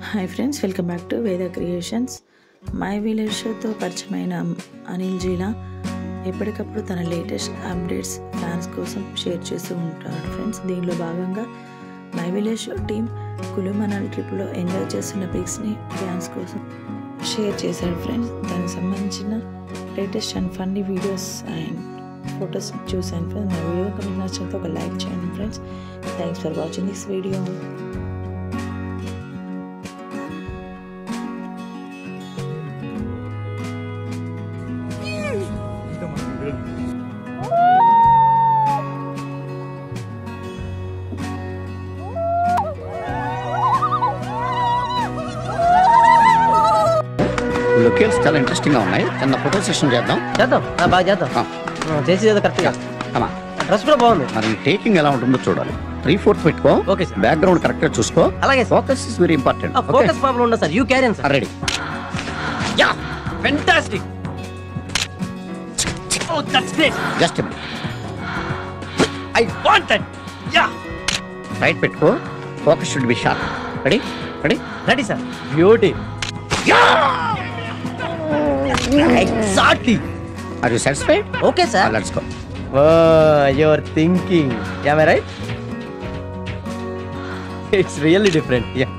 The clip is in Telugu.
Hi friends welcome back to Veda creations my village షోతో పరిచయమైన అనిల్ జీలా ఎప్పటికప్పుడు తన లేటెస్ట్ అప్డేట్స్ ఫ్యాన్స్ కోసం షేర్ చేస్తూ ఉంటాడు ఫ్రెండ్స్ దీనిలో భాగంగా my village show team Kullu Manali ట్రిప్లో ఎంజాయ్ చేస్తున్న పిక్స్ని ఫ్యాన్స్ కోసం షేర్ చేశాడు ఫ్రెండ్స్ దానికి సంబంధించిన latest and funny videos and photos చూశాను ఫ్రెండ్స్ నా వీడియో మీకు నచ్చితే ఒక లైక్ చేయండి friends thanks for watching this video locales చాలా ఇంట్రెస్టింగ్ గా ఉన్నాయి చిన్న ఫోటో సెషన్ చేద్దాం చేద్దాం ఆ, బాగా చేద్దాం ఆ. ఆ, చేసి ఏదో కరెక్ట్గా కమా డ్రెస్ కూడా బాగుంది మరి టేకింగ్ ఎలా ఉంటుందో చూడాలి త్రీ ఫోర్త్ పెట్టుకో ఓకే సార్. బ్యాక్గ్రౌండ్ కరెక్ట్ గా చూసుకో అలాగే sir focus is very important focus problem ఉండదు sir you carry on sir ready yeah fantastic oh that's great just I want that yeah right పెట్టుకో focus should be sharp ready ready ready sir beauty exactly are you satisfied okay sir let's go oh your thinking yeah my right it's really different yeah